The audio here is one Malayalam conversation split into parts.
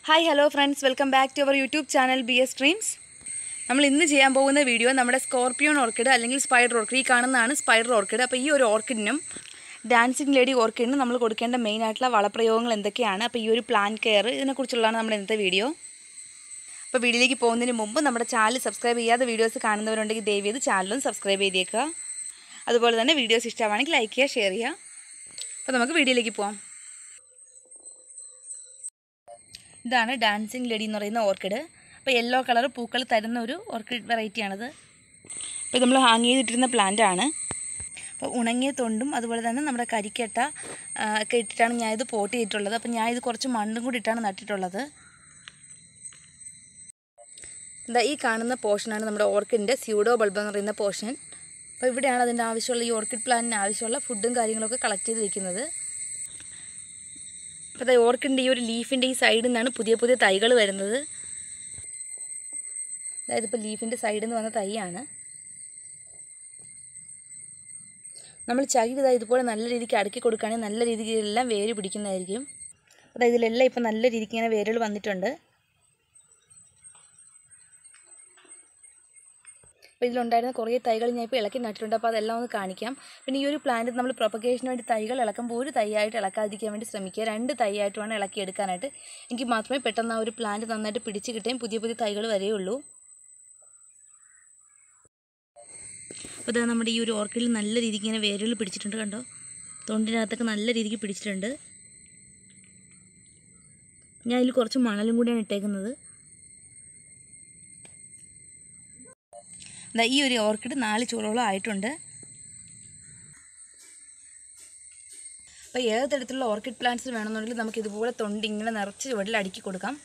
hi hello friends welcome back to our YouTube channel B S dreams നമ്മൾ ഇന്ന് ചെയ്യാൻ പോകുന്ന വീഡിയോ നമ്മുടെ സ്കോർപ്പിയോൺ ഓർക്കിഡ് അല്ലെങ്കിൽ സ്പൈഡർ ഓർക്കിഡ് ഈ കാണുന്നതാണ് സ്പൈഡർ ഓർക്കിഡ് അപ്പോൾ ഈ ഒരു ഓർക്കിഡിനും ഡാൻസിങ് ലേഡി ഓർക്കിഡിനും നമ്മൾ കൊടുക്കേണ്ട മെയിൻ ആയിട്ടുള്ള വളപ്രയോഗങ്ങൾ എന്തൊക്കെയാണ് അപ്പോൾ ഈ ഒരു പ്ലാൻ കെയർ ഇതിനെക്കുറിച്ചുള്ളതാണ് നമ്മുടെ ഇന്നത്തെ വീഡിയോ അപ്പോൾ വീഡിയോയിലേക്ക് പോകുന്നതിന് മുമ്പ് നമ്മുടെ ചാനൽ സബ്സ്ക്രൈബ് ചെയ്യാതെ വീഡിയോസ് കാണുന്നവരുണ്ടെങ്കിൽ ദയവ് ചെയ്ത് ചാനലും സബ്സ്ക്രൈബ് ചെയ്തേക്കുക അതുപോലെ തന്നെ വീഡിയോസ് ഇഷ്ടമാണെങ്കിൽ ലൈക്ക് ചെയ്യുക ഷെയർ ചെയ്യുക അപ്പോൾ നമുക്ക് വീഡിയോയിലേക്ക് പോകാം ഇതാണ് ഡാൻസിങ് ലേഡി എന്ന് പറയുന്ന ഓർക്കിഡ് അപ്പോൾ യെല്ലോ കളർ പൂക്കൾ തരുന്ന ഒരു ഓർക്കിഡ് വെറൈറ്റിയാണിത് അപ്പോൾ നമ്മൾ ഹാങ് ചെയ്തിട്ടിരുന്ന പ്ലാന്റ് ആണ് അപ്പോൾ ഉണങ്ങിയ തൊണ്ടും അതുപോലെ തന്നെ നമ്മുടെ കരിക്കട്ട ആ, ഒക്കെ ഇട്ടിട്ടാണ് ഞാൻ ഇത് പോട്ട് ചെയ്തിട്ടുള്ളത് അപ്പോൾ ഞാൻ ഇത് കുറച്ച് മണ്ണും കൂടി ഇട്ടാണ് നട്ടിട്ടുള്ളത് എന്താ ഈ കാണുന്ന പോർഷനാണ് നമ്മുടെ ഓർക്കിഡിൻ്റെ സ്യൂഡോ ബൾബ് എന്ന് പറയുന്ന പോർഷൻ അപ്പോൾ ഇവിടെയാണ് അതിൻ്റെ ആവശ്യമുള്ള ഈ ഓർക്കിഡ് പ്ലാന്റിന് ആവശ്യമുള്ള ഫുഡും കാര്യങ്ങളൊക്കെ കളക്ട് ചെയ്ത് വെക്കുന്നത് അപ്പോൾ അതായത് ഓർക്കിഡിൻ്റെ ഈ ഒരു ലീഫിൻ്റെ ഈ സൈഡിൽ നിന്നാണ് പുതിയ പുതിയ തൈകൾ വരുന്നത് അതായത് ഇപ്പോൾ ലീഫിൻ്റെ സൈഡിൽ നിന്ന് വന്ന തൈയാണ് നമ്മൾ ചകിരി ഇതാ ഇതുപോലെ നല്ല രീതിക്ക് അടുക്കി കൊടുക്കുകയാണെങ്കിൽ നല്ല രീതിക്ക് എല്ലാം വേര് പിടിക്കുന്നതായിരിക്കും അതായത് ഇതിലെല്ലാം ഇപ്പം നല്ല രീതിക്ക് ഇങ്ങനെ വേരുകൾ വന്നിട്ടുണ്ട് അപ്പോൾ ഇതിലുണ്ടായിരുന്ന കുറേ തൈകൾ ഞാൻ ഇപ്പോൾ ഇളക്കി നട്ടിട്ടുണ്ട് അപ്പോൾ അതെല്ലാം ഒന്ന് കാണിക്കാം പിന്നെ ഈ ഒരു പ്ലാന്റ് നമ്മൾ പ്രൊപ്പഗേഷന് വേണ്ടി തൈകൾ ഇളക്കുമ്പോൾ ഒരു തൈയായിട്ട് ഇളക്കാതിരിക്കാൻ വേണ്ടി ശ്രമിക്കുക രണ്ട് തൈയായിട്ട് വേണം ഇളക്കി എടുക്കാനായിട്ട് എങ്കിൽ മാത്രമേ പെട്ടെന്ന് ആ ഒരു പ്ലാന്റ് നന്നായിട്ട് പിടിച്ച് കിട്ടുകയും പുതിയ പുതിയ തൈകൾ വരെയുള്ളൂ അപ്പോൾ ഇതാ നമ്മുടെ ഈ ഒരു ഓർക്കിഡിൽ നല്ല രീതിക്ക് ഇങ്ങനെ വേരുകൾ പിടിച്ചിട്ടുണ്ട് കണ്ടോ തൊണ്ടിനകത്തൊക്കെ നല്ല രീതിക്ക് പിടിച്ചിട്ടുണ്ട് ഞാൻ ഇതിൽ കുറച്ച് മണലും കൂടിയാണ് ഇട്ടേക്കുന്നത് ദാ ഈ ഒരു ഓർക്കിഡ് നാല് ചൂളോളം ആയിട്ടുണ്ട് അപ്പോൾ ഏത് തരത്തിലുള്ള ഓർക്കിഡ് പ്ലാന്റ്സ് വേണമെന്നുണ്ടെങ്കിൽ നമുക്ക് ഇതുപോലെ തൊണ്ട് ഇങ്ങനെ നിറച്ച് ചുവടിൽ അടുക്കി കൊടുക്കാം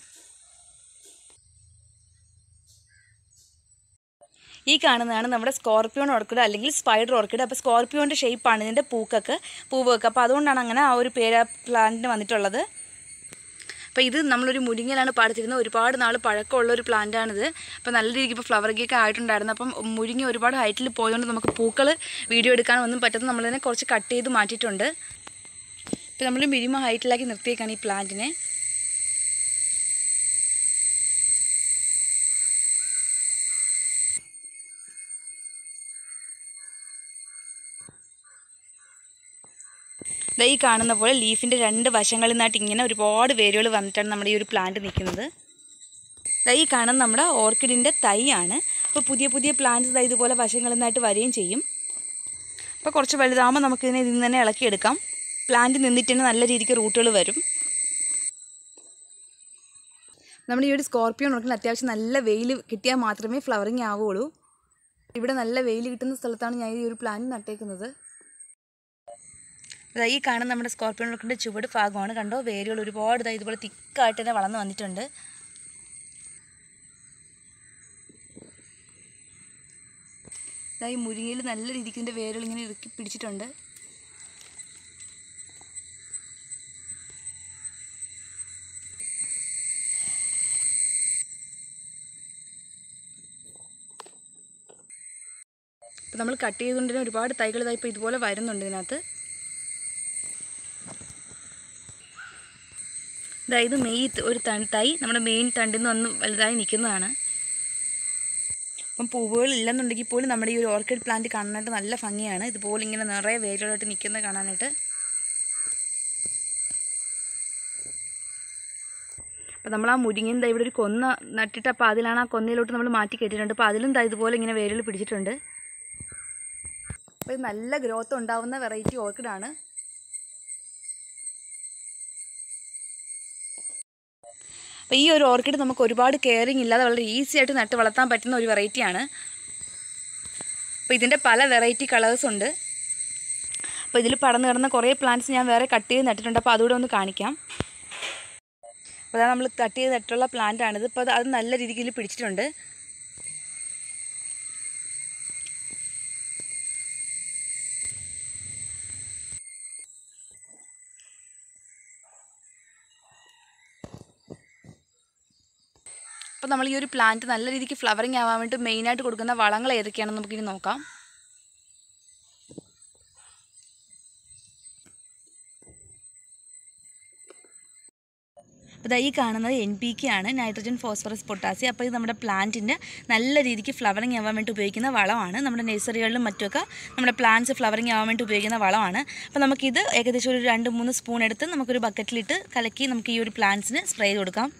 ഈ കാണുന്നതാണ് നമ്മുടെ സ്കോർപ്പിയോൺ ഓർക്കിഡ് അല്ലെങ്കിൽ സ്പൈഡർ ഓർക്കിഡ് അപ്പോൾ സ്കോർപ്പിയോൻ്റെ ഷേപ്പാണ് ഇതിൻ്റെ പൂക്കൊക്കെ പൂവൊക്കെ അപ്പോൾ അതുകൊണ്ടാണ് അങ്ങനെ ആ ഒരു പേര് പ്ലാന്റിന് വന്നിട്ടുള്ളത് അപ്പോൾ ഇത് നമ്മളൊരു മുരിങ്ങയിലാണ് പാടത്തിരുന്നത് ഒരുപാട് നാൾ പഴക്കമുള്ള ഒരു പ്ലാന്റാണിത് അപ്പോൾ നല്ല രീതിക്ക് ഇപ്പോൾ ഫ്ലവറിംഗ് ഒക്കെ ആയിട്ടുണ്ടായിരുന്നു അപ്പം മുരിങ്ങ ഒരുപാട് ഹൈറ്റിൽ പോയതുകൊണ്ട് നമുക്ക് പൂക്കൾ വീഡിയോ എടുക്കാനൊന്നും പറ്റാത്ത നമ്മളതിനെ കുറച്ച് കട്ട് ചെയ്ത് മാറ്റിയിട്ടുണ്ട് ഇപ്പോൾ നമ്മൾ മിനിമം ഹൈറ്റിലാക്കി നിർത്തിയേക്കാണ് ഈ പ്ലാന്റിനെ ദാ ഈ കാണുന്ന പോലെ ലീഫിൻ്റെ രണ്ട് വശങ്ങളിൽ നിന്നായിട്ട് ഇങ്ങനെ ഒരുപാട് വേരുകൾ വന്നിട്ടാണ് നമ്മുടെ ഈ ഒരു പ്ലാന്റ് നിൽക്കുന്നത് ദാ ഈ കാണുന്ന നമ്മുടെ ഓർക്കിഡിൻ്റെ തൈയാണ് അപ്പോൾ പുതിയ പുതിയ പ്ലാന്റ്സ് ദാ ഇതുപോലെ വശങ്ങളിൽ നിന്നായിട്ട് വരികയും ചെയ്യും അപ്പോൾ കുറച്ച് വലുതാകുമ്പോൾ നമുക്കിതിനെ ഇതിൽ നിന്ന് തന്നെ ഇളക്കിയെടുക്കാം പ്ലാന്റ് നിന്നിട്ട് തന്നെ നല്ല രീതിക്ക് റൂട്ടുകൾ വരും നമ്മുടെ ഈ ഒരു സ്കോർപ്പിയോൺ ഓർക്കിന് അത്യാവശ്യം നല്ല വെയിൽ കിട്ടിയാൽ മാത്രമേ ഫ്ലവറിങ് ആവുകയുള്ളൂ ഇവിടെ നല്ല വെയിൽ കിട്ടുന്ന സ്ഥലത്താണ് ഞാൻ ഈ ഒരു പ്ലാന്റ് നട്ടേക്കുന്നത് ദാ ഈ കാണുന്ന നമ്മുടെ സ്കോർപ്പിയോൺ ഓർക്കിൻ്റെ ചുവട് ഭാഗമാണ് കണ്ടോ വേരുകൾ ഒരുപാട് ഇതാ ഇതുപോലെ തിക്കായിട്ട് തന്നെ വളർന്നു വന്നിട്ടുണ്ട് ദാ ഈ മുരിങ്ങയിൽ നല്ല രീതിക്ക് ഇതിൻ്റെ വേരുകൾ ഇങ്ങനെ ഇറുക്കി പിടിച്ചിട്ടുണ്ട് ഇപ്പം നമ്മൾ കട്ട് ചെയ്തുകൊണ്ട് തന്നെ ഒരുപാട് തൈകൾ ഇതാ ഇപ്പോൾ ഇതുപോലെ വരുന്നുണ്ട് ഇതിനകത്ത് ഇതാ ഇത് മെയ് ഒരു തൺ തൈ നമ്മുടെ മെയിൻ തണ്ടിൽ നിന്ന് വന്ന് വലുതായി നിൽക്കുന്നതാണ് അപ്പം പൂവുകൾ ഇല്ലെന്നുണ്ടെങ്കിൽ പോലും നമ്മുടെ ഈ ഒരു ഓർക്കിഡ് പ്ലാന്റ് കാണാനായിട്ട് നല്ല ഭംഗിയാണ് ഇതുപോലെ ഇങ്ങനെ നിറയെ വേരുകളായിട്ട് നിൽക്കുന്നത് കാണാനായിട്ട് അപ്പം നമ്മൾ ആ മുരിങ്ങയും ദാ ഇവിടെ ഒരു കൊന്ന നട്ടിട്ട് അപ്പോൾ അതിലാണ് ആ കൊന്നയിലോട്ട് നമ്മൾ മാറ്റി കെട്ടിയിട്ടുണ്ട് അപ്പോൾ അതിലും ദാ ഇതുപോലെ ഇങ്ങനെ വേരുകൾ പിടിച്ചിട്ടുണ്ട് അപ്പോൾ ഇത് നല്ല ഗ്രോത്ത് ഉണ്ടാവുന്ന വെറൈറ്റി ഓർക്കിഡാണ് അപ്പോൾ ഈ ഒരു ഓർക്കിഡ് നമുക്ക് ഒരുപാട് കെയറിങ് ഇല്ലാതെ വളരെ ഈസി ആയിട്ട് നട്ട് വളർത്താൻ പറ്റുന്ന ഒരു വെറൈറ്റിയാണ് അപ്പോൾ ഇതിൻ്റെ പല വെറൈറ്റി കളേഴ്സ് ഉണ്ട് അപ്പോൾ ഇതിൽ പടർന്നു കിടന്ന കുറേ പ്ലാന്റ്സ് ഞാൻ വേറെ കട്ട് ചെയ്ത് നട്ടിട്ടുണ്ട് അപ്പോൾ അതുകൂടെ ഒന്ന് കാണിക്കാം അപ്പോൾ അതാണ് നമ്മൾ കട്ട് ചെയ്ത് നട്ടുള്ള പ്ലാന്റ് ആണിത് ഇപ്പോൾ അത് അത് നല്ല രീതിയിൽ പിടിച്ചിട്ടുണ്ട് അപ്പോൾ നമ്മൾ ഈ ഒരു പ്ലാന്റ് നല്ല രീതിക്ക് ഫ്ലവറിങ് ആവാൻ വേണ്ടി മെയിനായിട്ട് കൊടുക്കുന്ന വളങ്ങൾ ഏതൊക്കെയാണെന്ന് നമുക്കിനി നോക്കാം അപ്പോൾ ഈ കാണുന്നത് എൻ പി കെ ആണ് നൈട്രജൻ ഫോസ്ഫറസ് പൊട്ടാസ്യം അപ്പോൾ ഇത് നമ്മുടെ പ്ലാന്റിൻ്റെ നല്ല രീതിക്ക് ഫ്ലവറിങ് ആവാൻ വേണ്ടി ഉപയോഗിക്കുന്ന വളമാണ് നമ്മുടെ നഴ്സറികളിലും മറ്റുമൊക്കെ നമ്മുടെ പ്ലാന്റ്സ് ഫ്ലവറിങ് ആവാൻ വേണ്ടി ഉപയോഗിക്കുന്ന വളമാണ് അപ്പോൾ നമുക്കിത് ഏകദേശം ഒരു രണ്ട് മൂന്ന് സ്പൂൺ എടുത്ത് നമുക്കൊരു ബക്കറ്റിലിട്ട് കലക്കി നമുക്ക് ഈ ഒരു പ്ലാന്റ്സിന് സ്പ്രേ ചെയ്ത് കൊടുക്കാം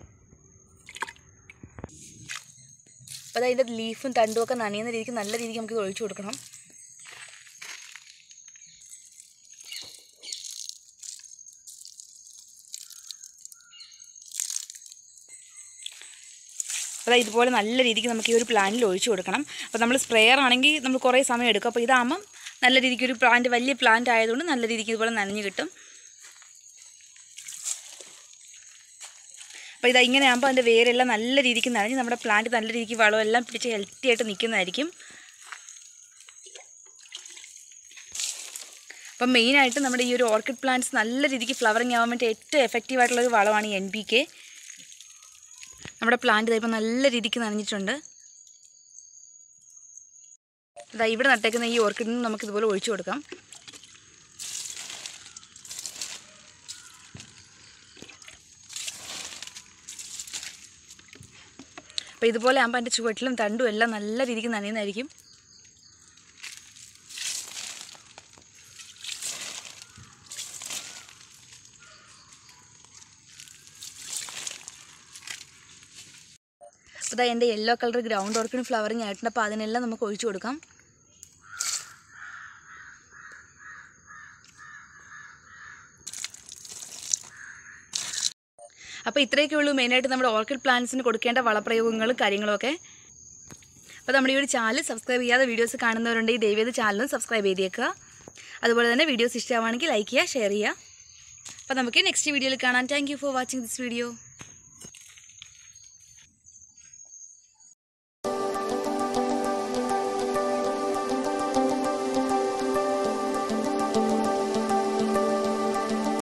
അപ്പോൾ അതിൻ്റെ ലീഫും തണ്ടും ഒക്കെ നനയുന്ന രീതിക്ക് നല്ല രീതിക്ക് നമുക്ക് ഇത് ഒഴിച്ചു കൊടുക്കണം അപ്പോൾ ഇതുപോലെ നല്ല രീതിക്ക് നമുക്ക് ഈ ഒരു പ്ലാന്റിൽ ഒഴിച്ചു കൊടുക്കണം അപ്പോൾ നമ്മൾ സ്പ്രെയർ ആണെങ്കിൽ നമ്മൾ കുറേ സമയം എടുക്കും അപ്പോൾ ഇതാകുമ്പം നല്ല രീതിക്ക് ഒരു പ്ലാന്റ് വലിയ പ്ലാന്റ് ആയതുകൊണ്ട് നല്ല രീതിക്ക് ഇതുപോലെ നനഞ്ഞ് കിട്ടും അപ്പോൾ ഇത് ഇങ്ങനെ ആകുമ്പോൾ അതിൻ്റെ വേരെല്ലാം നല്ല രീതിക്ക് നനഞ്ഞ് നമ്മുടെ പ്ലാന്റ് നല്ല രീതിക്ക് വളമെല്ലാം പിടിച്ച് ഹെൽത്തി ആയിട്ട് നിൽക്കുന്നതായിരിക്കും അപ്പം മെയിനായിട്ട് നമ്മുടെ ഈ ഒരു ഓർക്കിഡ് പ്ലാന്റ്സ് നല്ല രീതിക്ക് ഫ്ലവറിങ് ആവാൻ വേണ്ടി ഏറ്റവും എഫക്റ്റീവ് ആയിട്ടുള്ള ഒരു വളമാണ് ഈ എൻ പി കെ നമ്മുടെ പ്ലാന്റ് ഇപ്പോൾ നല്ല രീതിക്ക് നനഞ്ഞിട്ടുണ്ട് ഇതാ ഇവിടെ നട്ടേക്കുന്ന ഈ ഓർക്കിഡിന് നമുക്ക് ഇതുപോലെ ഒഴിച്ചു കൊടുക്കാം അപ്പോൾ ഇതുപോലെ ആകുമ്പോൾ അതിൻ്റെ ചുവട്ടിലും തണ്ടും എല്ലാം നല്ല രീതിക്ക് നനയുന്നതായിരിക്കും അപ്പോൾ ഇതാ എൻ്റെ yellow colour ground orchid flowering ആയിട്ടുണ്ട് അപ്പോൾ അതിനെല്ലാം നമുക്ക് ഒഴിച്ചു കൊടുക്കാം അപ്പോൾ ഇത്രയൊക്കെ ഉള്ളൂ മെയിനായിട്ട് നമ്മുടെ ഓർക്കിഡ് പ്ലാന്റ്സിന് കൊടുക്കേണ്ട വളപ്രയോഗങ്ങളും കാര്യങ്ങളൊക്കെ അപ്പോൾ നമ്മുടെ ഈ ഒരു ചാനൽ സബ്സ്ക്രൈബ് ചെയ്യാതെ വീഡിയോസ് കാണുന്നവരുണ്ടെങ്കിൽ ദയവേത് ചാനലും സബ്സ്ക്രൈബ് ചെയ്തേക്കുക അതുപോലെ തന്നെ വീഡിയോസ് ഇഷ്ടമാണെങ്കിൽ ലൈക്ക് ചെയ്യുക ഷെയർ ചെയ്യുക അപ്പോൾ നമുക്ക് നെക്സ്റ്റ് വീഡിയോയിൽ കാണാം thank for watching this video